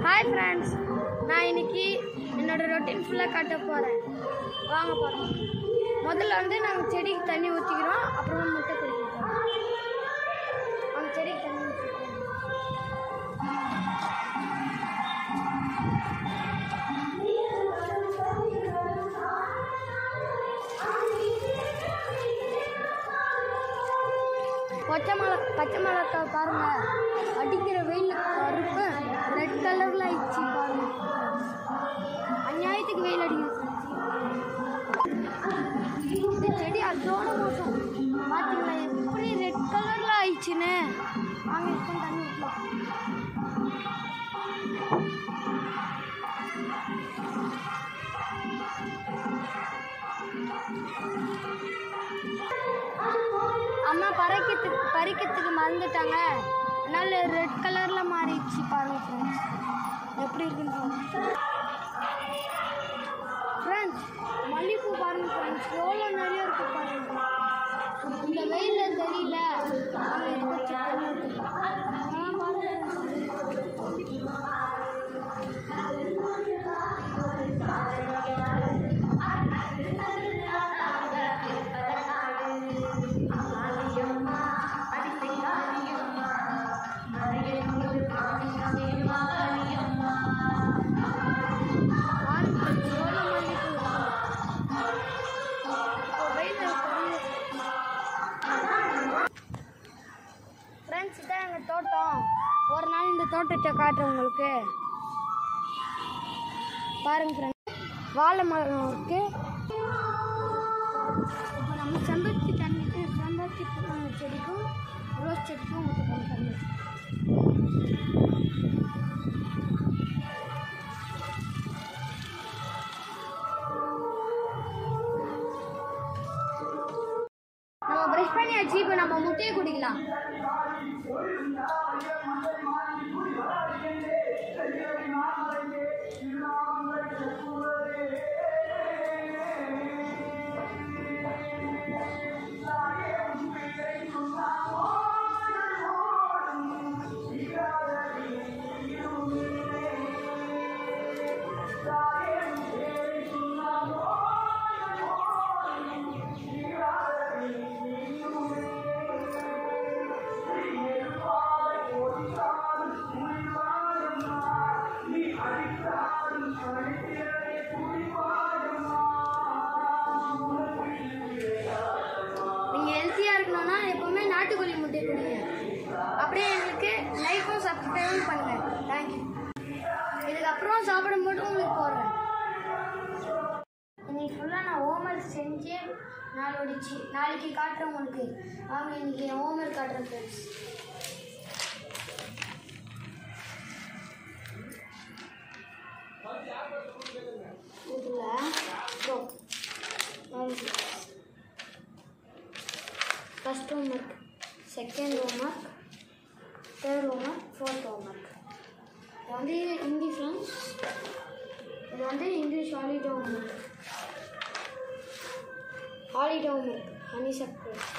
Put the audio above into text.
Hi friends நான் இன்னைக்கு என்னோட ரொட்டீன் ஃபுல்லாக காட்ட போகிறேன் வாங்க பார்க்கலாம் முதல்ல வந்து நாங்கள் செடிக்கு தண்ணி ஊற்றிக்கிறோம் அப்புறமா முட்டை குடிக்கிறோம் அவங்க செடிக்கு தண்ணி ஊற்றிக்கிறோம் பச்சை மிளகா பச்சை மிளகாய் பாருங்க அடிக்கிற வெயில் கருப்பு ரெட் கலர்ல ஆயிடுச்சு பாருங்க அநியாயத்துக்கு வெயில் அடிக்கும் இந்த செடி அதோட மோசம் பாத்தீங்களா எப்படி ரெட் கலர்ல ஆயிடுச்சுன்னு வாங்க இப்போ தண்ணி ஊற்றலாம் அம்மா பறிக்கிறதுக்கு பறிக்கிறதுக்கு மறந்துட்டாங்க அதனால ரெட் கலர்ல மாறிடுச்சு பாருங்க ஃப்ரெண்ட்ஸ் எப்படி இருக்குன்னு பாருங்க ஃப்ரெண்ட்ஸ் மல்லிகைப்பூ பாருங்க ஃப்ரெண்ட்ஸ் எவ்வளோ நிறைய இருக்கு பாருங்க இந்த வெயில்ல தெரியல நாங்க இதை வச்சு தண்ணி ஊத்திக்கலாம். ஆ, பாருங்க பாருங்க friends, எவ்வளோ மல்லிகைப்பூ இப்போ வெயில்ல தெரியல ஃப்ரெண்ட்ஸ் இதான் எங்கள் தோட்டம் ஒரு நாள் இந்த தோட்டத்தை காட்டுறேன் உங்களுக்கு பாருங்க ஃப்ரெண்ட்ஸ் வாழை மரம் இருக்கு இப்போ நம்ம செம்பருத்தி தண்ணி செம்பருத்தி பூ செடிக்கும் ரோஸ் செடிக்கும் ஊற்றுக்கணும் தண்ணி நம்ம ப்ரஷ் பண்ணியாச்சு இப்போ நம்ம முட்டையை குடிக்கலாம் நீங்கள் ஹெல்த்தியாக இருக்கணும்னா எப்போவுமே நாட்டுக்கோழி முட்டை குடிங்க அப்படியே எங்களுக்கு லைக்கும் சப்ஸ்கிரைபும் பண்ணுங்கள் தேங்க்யூ இதுக்கப்புறம் சாப்பிடும்போது உங்களுக்கு போடுறேன் இன்னைக்கு ஃபுல்லாக நான் ஹோம்ஒர்க் செஞ்சு நாளோடிச்சு நாளைக்கு காட்டுறேன் உங்களுக்கு வாங்க இன்னைக்கு என் ஹோம்ஒர்க் காட்டுறேன் ஃப்ரெண்ட்ஸ் இதில் first homework second homework third homework fourth homework இது வந்து ஹிந்தி ஃப்ரெண்ட்ஸ் இது வந்து English holiday homework holiday homework ஹனி சப்ரேட்